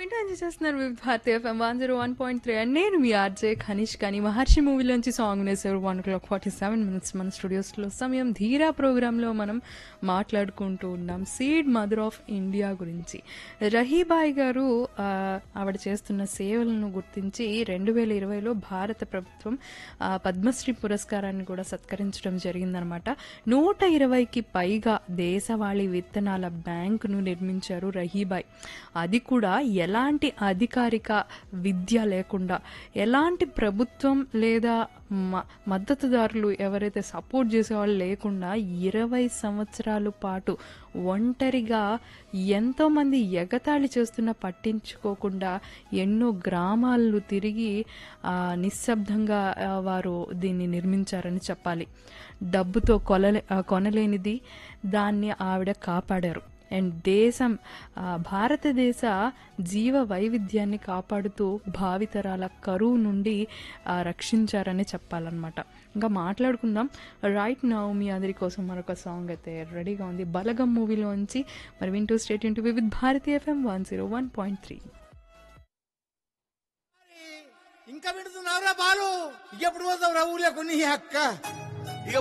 వింటూ ఎంజాయ్ చేస్తున్నారు Vividh Bharati FM one zero one point three and నేను మీ ఆర్జే ఖనీష్ కానీ మహర్షి మూవీలోంచి సాంగ్ నేసారు one o'clock forty seven minutes మన స్టూడియోస్లో సమయం ధీరా ప్రోగ్రాంలో మనం మాట్లాడుకుంటూ ఉన్నాం సీడ్ మదర్ ఆఫ్ ఇండియా గురించి రహీబాయి గారు ఆ, ఆవిడ చేస్తున్న సేవలను గుర్తించి రెండు వేల ఇరవైలో భారత ప్రభుత్వం ఆ, పద్మశ్రీ పురస్కారాన్ని కూడా సత్కరించడం జరిగిందనమాట నూట ఇరవైకి పైగా దేశవాళీ విత్తనాల బ్యాంకును నిర్మించారు రహీబాయ్ అది కూడా ఎలాంటి అధికారిక విద్య లేకుండా ఎలాంటి ప్రభుత్వం లేదా మ- మద్దతుదారులు ఎవరైతే సపోర్ట్ చేసేవాళ్ళు లేకుండా ఇరవై సంవత్సరాల పాటు ఒంటరిగా ఎంతోమంది ఎగతాళి చేస్తున్న పట్టించుకోకుండా ఎన్నో గ్రామాలను తిరిగి ఆ, నిశ్శబ్దంగా ఆ, వారు దీన్ని నిర్మించారని చెప్పాలి డబ్బుతో కొలలే ఆ, కొనలేనిది దాన్ని ఆవిడ కాపాడారు అండ్ దేశం ఆ, భారతదేశ జీవ వైవిధ్యాన్ని కాపాడుతూ భావితరాల కరువు నుండి ఆ, రక్షించారని చెప్పాలన్నమాట ఇంకా మాట్లాడుకుందాం రైట్ నౌ మీ అందరి కోసం మరొక సాంగ్ అయితే రెడీగా ఉంది బలగం మూవీలోంచి మరి వింటూ stay tuned Vividh Bharati FM one zero one point three ఇంకా పెడుతున్నావురా బాలు ఎప్పుడు పోతావురా ఊళ్ళో కొన్ని అక్క